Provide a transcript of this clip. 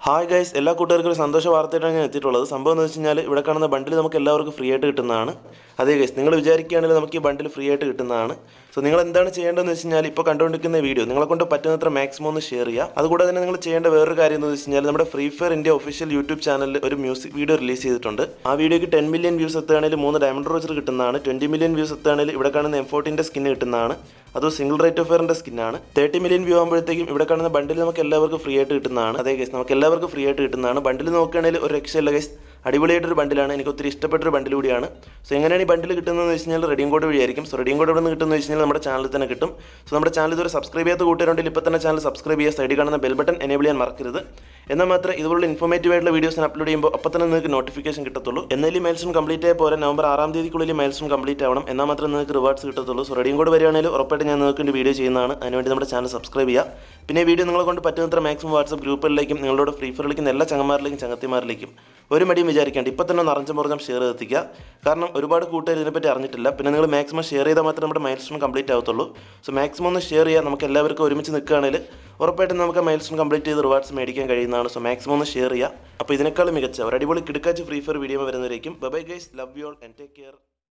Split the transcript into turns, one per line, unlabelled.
hi guys എല്ലാ കൂട്ടുകാർക്കും ഒരു സന്തോഷ വാർത്തയായിട്ടാണ് ഞാൻ എത്തിയിട്ടുള്ളത് സംഭവം എന്ന് വെച്ച് കഴിഞ്ഞാൽ ഇവിടെ കാണുന്ന ബണ്ടിൽ നമുക്ക് എല്ലാവർക്കും ഫ്രീ ആയിട്ട് കിട്ടുന്നതാണ് അതെ ഗൈസ് നിങ്ങൾ വിചാരിക്കുകയാണെങ്കിൽ നമുക്ക് ഈ ബണ്ടിൽ ഫ്രീ ആയിട്ട് കിട്ടുന്നതാണ് സോ നിങ്ങൾ എന്താണ് ചെയ്യേണ്ടതെന്ന് വെച്ച് കഴിഞ്ഞാൽ ഇപ്പോൾ കണ്ടുകൊണ്ടിരിക്കുന്ന വീഡിയോ നിങ്ങളെ കൊണ്ട് പറ്റുന്നത്ര മാക്സിമം ഒന്ന് ഷെയർ ചെയ്യുക അതുകൂടാതെ തന്നെ നിങ്ങൾ ചെയ്യേണ്ട വേറൊരു കാര്യം എന്ന് വെച്ച് കഴിഞ്ഞാൽ നമ്മുടെ free fire India official YouTube ചാനലിൽ ഒരു മ്യൂസിക് വീഡിയോ റിലീസ് ചെയ്തിട്ടുണ്ട് ആ വീഡിയോക്ക് ടെൻ മില്യൺ വ്യൂസ് എത്തുകയാണെങ്കിൽ മൂന്ന് ഡയമണ്ട് റോജർ കിട്ടുന്നതാണ് ട്വൻറ്റി മില്യൺ വ്യൂസ് എത്തുകയാണെങ്കിൽ ഇവിടെ കാണുന്ന എം ഫോർട്ടിൻ്റെ സ്കിന്ന് കിട്ടുന്നതാണ് അത് സിംഗിൾ റേറ്റ് ഓഫ് ഫെയറിന്റെ സ്കിന്നാണ് തേർട്ടി മില്യൺ വ്യൂ ആകുമ്പോഴത്തേക്കും ഇവിടെ കാണുന്ന ബണ്ടിൽ നമുക്ക് എല്ലാവർക്കും ഫ്രീ ആയിട്ട് കിട്ടുന്നതാണ് അതേ കേസ് നമുക്ക് എല്ലാവർക്കും ഫ്രീ ആയിട്ട് കിട്ടുന്നതാണ് ബണ്ടിൽ നോക്കുകയാണെങ്കിൽ ഒരു രക്ഷയില്ല കേസ് അടിപൊളിയായിട്ടൊരു ബണ്ടിലാണ് എനിക്ക് ഒത്തിരി ഇഷ്ടപ്പെട്ടൊരു ബണ്ടിൽ കൂടിയാണ് സോ എങ്ങനെയാണ് ഈ ബണ്ടിൽ കിട്ടുന്നതെന്ന് വെച്ച് കഴിഞ്ഞാൽ റെഡിയും കോഡ് വഴിയായിരിക്കും സോ റെഡിയും കോഡ് എവിടെ നിന്ന് കിട്ടുമെന്ന് വെച്ച് കഴിഞ്ഞാൽ നമ്മുടെ ചാനലിൽ തന്നെ കിട്ടും സോ നമ്മുടെ ചാനൽ ഇതുവരെ സബ്സ്ക്രൈബ് ചെയ്യാത്ത കൂട്ടുകാരുണ്ടെങ്കിൽ ഇപ്പോൾ തന്നെ ചാനൽ സബ്സ്ക്രൈബ് ചെയ്യുക സൈഡിൽ കാണുന്ന ബെൽ ബട്ടൺ എനേബിൾ ചെയ്യാൻ മറക്കരുത് എന്നാൽ മാത്രമേ ഇതുപോലുള്ള ഇൻഫോർമേറ്റീവ് ആയിട്ടുള്ള വീഡിയോസ് അപ്ലോഡ് ചെയ്യുമ്പോൾ അപ്പോൾ തന്നെ നിങ്ങൾക്ക് നോട്ടിഫിക്കേഷൻ കിട്ടത്തുള്ളൂ എന്നാൽ ഈ മൈൽസ്റ്റോൺ കംപ്ലീറ്റ് ആയ പോലെ നവംബർ ആറാം തീയതിക്കുള്ളിൽ മൈൽസ്റ്റോൺ കംപ്ലീറ്റ് ആവണം എന്നാൽ മാത്രമേ നിങ്ങൾക്ക് റിവാർഡ്സ് കിട്ടത്തുള്ളൂ സോ റെഡിയും കോഡ് വരികയാണെങ്കിൽ ഉറപ്പായിട്ട് ഞാൻ നിങ്ങൾക്ക് വേണ്ടി വീഡിയോ ചെയ്യുന്നതാണ് അതിനുവേണ്ടി നമ്മുടെ ചാനൽ സബ്സ്ക്രൈബ് ചെയ്യുക പിന്നെ ഈ വീഡിയോ നിങ്ങളെ കൊണ്ട് പറ്റുന്നത്ര മാക്സിമം വാട്സപ്പ് ഗ്രൂപ്പുകളിലേക്കും നിങ്ങളോട് ഫ്രീ ഫയർ കളിക്കുന്ന എല്ലാ ചങ്ങന്മാരിലേക്കും ചങ്ങത്തിമാരിലേക്കും ഒരു മടിയും വിചാരിക്കേണ്ട ഇപ്പം തന്നെ ഒന്ന് അറിഞ്ഞ മുറഞ്ഞം ഷെയർ എത്തിക്കുക കാരണം ഒരുപാട് കൂട്ടുകാർ ഇതിനെപ്പറ്റി അറിഞ്ഞിട്ടില്ല പിന്നെ നിങ്ങൾ മാക്സിമം ഷെയർ ചെയ്താൽ മാത്രമേ നമ്മുടെ മൈൽ സ്റ്റോൺ കംപ്ലീറ്റ് ആവത്തുള്ളൂ സോ മാക്സിമം ഒന്ന് ഷെയർ ചെയ്യുക നമുക്ക് എല്ലാവർക്കും ഒരുമിച്ച് നിൽക്കുകയാണെങ്കിൽ ഉറപ്പായിട്ടും നമുക്ക് മൈൽ സ്റ്റോൺ കംപ്ലീറ്റ് ചെയ്ത് റിവാർഡ്സ് മേടിക്കാൻ കഴിയുന്നതാണ് സോ മാക്സിമം ഒന്ന് ഷെയർ ചെയ്യുക അപ്പോൾ ഇതിനേക്കാളും മികച്ച ഒരു അടിപൊളി കിടക്കാച്ച് ഫ്രീ ഫയർ വീഡിയോ വരുന്നവരേക്കും bye guys love you all and take care